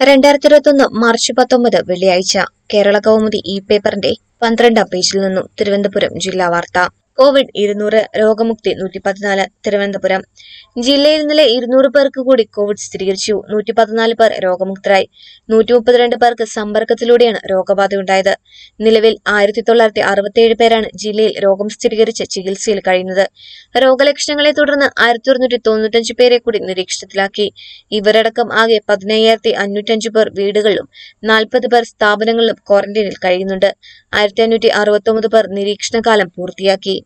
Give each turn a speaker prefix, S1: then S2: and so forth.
S1: രണ്ടായിരത്തി ഇരുപത്തൊന്ന് മാർച്ച് പത്തൊമ്പത് വെള്ളിയാഴ്ച കേരള കൗമുദി ഇ പേപ്പറിന്റെ പന്ത്രണ്ടാം പേജിൽ നിന്നും തിരുവനന്തപുരം ജില്ലാ വാർത്ത കോവിഡ് ഇരുന്നൂറ് രോഗമുക്തി നൂറ്റി പതിനാല് തിരുവനന്തപുരം ജില്ലയിൽ ഇന്നലെ ഇരുന്നൂറ് പേർക്ക് കൂടി കോവിഡ് സ്ഥിരീകരിച്ചു നൂറ്റി പതിനാല് പേർ രോഗമുക്തരായി നൂറ്റി മുപ്പത്തിരണ്ട് പേർക്ക് സമ്പർക്കത്തിലൂടെയാണ് രോഗബാധയുണ്ടായത് നിലവിൽ ആയിരത്തി തൊള്ളായിരത്തി അറുപത്തിയേഴ് പേരാണ് ജില്ലയിൽ രോഗം സ്ഥിരീകരിച്ച് ചികിത്സയിൽ കഴിയുന്നത് രോഗലക്ഷണങ്ങളെ തുടർന്ന് ആയിരത്തി ഒരുന്നൂറ്റി തൊണ്ണൂറ്റഞ്ച് പേരെ കൂടി നിരീക്ഷണത്തിലാക്കി ഇവരടക്കം ആകെ പതിനയ്യായിരത്തി അഞ്ഞൂറ്റഞ്ച് പേർ വീടുകളിലും നാൽപ്പത് പേർ സ്ഥാപനങ്ങളിലും ക്വാറന്റൈനിൽ കഴിയുന്നുണ്ട് ആയിരത്തി അഞ്ഞൂറ്റി അറുപത്തൊമ്പത് പേർ നിരീക്ഷണകാലം പൂർത്തിയാക്കി